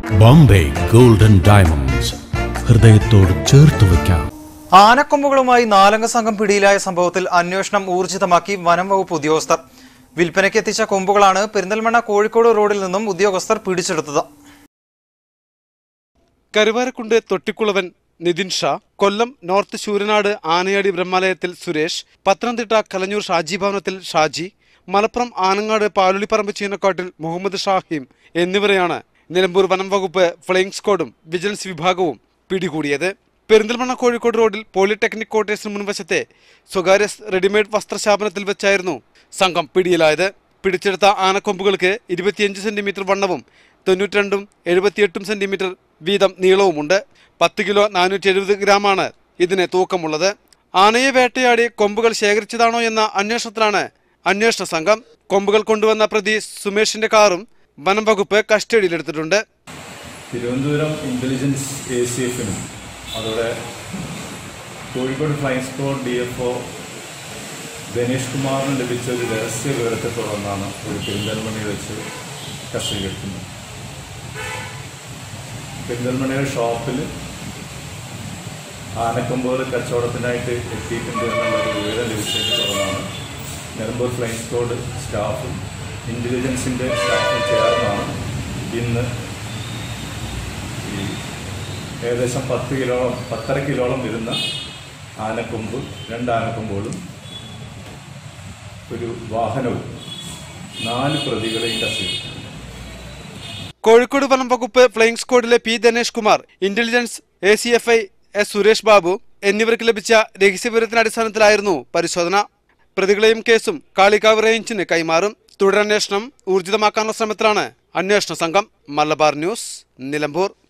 Bombay golden diamonds ഹൃദയത്തോട് ചേർത്ത് വയ്ക്കാം ആനക്കൊമ്പുകളുമായി നാലംഗ സംഘം പിടിയിലായ സംഭവത്തിൽ അന്വേഷണം ഊർജിതമാക്കി വനം വകുപ്പ് ഉദ്യോഗസ്ഥർ വിൽപ്പനയ്ക്ക് എത്തിച്ച കൊമ്പുകളാണ് പെരിന്തൽമണ്ണ കോഴിക്കോട് റോഡിൽ നിന്നും ഉദ്യോഗസ്ഥർ പിടിച്ചെടുത്തത് കരുവാരക്കുണ്ട് തൊട്ടിക്കുളവൻ നിതിൻ ഷാ കൊല്ലം നോർത്ത് ശൂരനാട് ആനയാടി ബ്രഹ്മാലയത്തിൽ സുരേഷ് പത്തനംതിട്ട കലഞ്ഞൂർ ഷാജി ഭവനത്തിൽ ഷാജി മലപ്പുറം ആനങ്ങാട് പാലുളിപ്പറമ്പ് ചീനക്കാട്ടിൽ മുഹമ്മദ് ഷാഹിം എന്നിവരെയാണ് നിലമ്പൂർ വനം വകുപ്പ് ഫ്ലൈയിങ് സ്ക്വാഡും വിജിലൻസ് വിഭാഗവും പിടികൂടിയത് പെരിന്തൽമണ്ണ കോഴിക്കോട് റോഡിൽ പോളിടെക്നിക് ക്വാർട്ടേഴ്സിന് മുൻവശത്തെ സ്വകാര്യ റെഡിമെയ്ഡ് വസ്ത്രശാപനത്തിൽ വെച്ചായിരുന്നു സംഘം പിടിയിലായത് പിടിച്ചെടുത്ത ആനക്കൊമ്പുകൾക്ക് ഇരുപത്തിയഞ്ച് സെന്റിമീറ്റർ വണ്ണവും തൊണ്ണൂറ്റിരണ്ടും എഴുപത്തിയെട്ടും സെന്റിമീറ്റർ വീതം നീളവുമുണ്ട് പത്ത് കിലോ നാനൂറ്റി എഴുപത് ഗ്രാമാണ് ഇതിന് തൂക്കമുള്ളത് ആനയെ വേട്ടയാടി കൊമ്പുകൾ ശേഖരിച്ചതാണോ എന്ന അന്വേഷണത്തിലാണ് അന്വേഷണ സംഘം കൊമ്പുകൾ കൊണ്ടുവന്ന പ്രതി സുമേഷിന്റെ കാറും വനം വകുപ്പ് കസ്റ്റഡിയിലെടുത്തിട്ടുണ്ട് തിരുവനന്തപുരം ഇൻ്റലിജൻസ് എ സി എഫിനും അതോടെ Kozhikode flying squad D F O Ganesh കുമാറിന് ലഭിച്ച ഒരു രഹസ്യ വിവരത്തെ തുടർന്നാണ് ഒരു പെരിന്തൽമണ്ണയിൽ വെച്ച് കസ്റ്റഡിയിലെടുക്കുന്നത് പെരിന്തൽമണ്ണയുടെ ഷോപ്പിൽ ആനക്കൊമ്പുകൾ കച്ചവടത്തിനായിട്ട് എത്തിയിട്ടുണ്ട് എന്നുള്ള ഒരു വിവരം ലഭിച്ചതിനെ തുടർന്നാണ് നിലമ്പൂർ ഫ്ലൈങ് സ്ക്വാഡ് സ്റ്റാഫും ഇൻ്റലിജൻസിൻ്റെ സ്റ്റാഫും ചേർന്നാണ് ഇന്ന് ഈ ഏകദേശം പത്ത് കിലോളം പത്തര കിലോളം വരുന്ന ആനക്കൊമ്പ് രണ്ട് ആനക്കൊമ്പുകളും ഒരു വാഹനവും നാല് പ്രതികളെയും കസ്റ്റഡിയിൽ കോഴിക്കോട് വനം വകുപ്പ് ഫ്ലൈയിങ് സ്ക്വാഡിലെ P Dinesh Kumar intelligence A C F I S Suresh Babu എന്നിവർക്ക് ലഭിച്ച രഹസ്യവിവരത്തിന്റെ അടിസ്ഥാനത്തിലായിരുന്നു പരിശോധന പ്രതികളെയും കേസും കാളികാവ് റേഞ്ചിന് കൈമാറും തുടരന്വേഷണം ഊർജിതമാക്കാനുള്ള ശ്രമത്തിലാണ് അന്വേഷണ സംഘം മലബാർ ന്യൂസ് നിലമ്പൂർ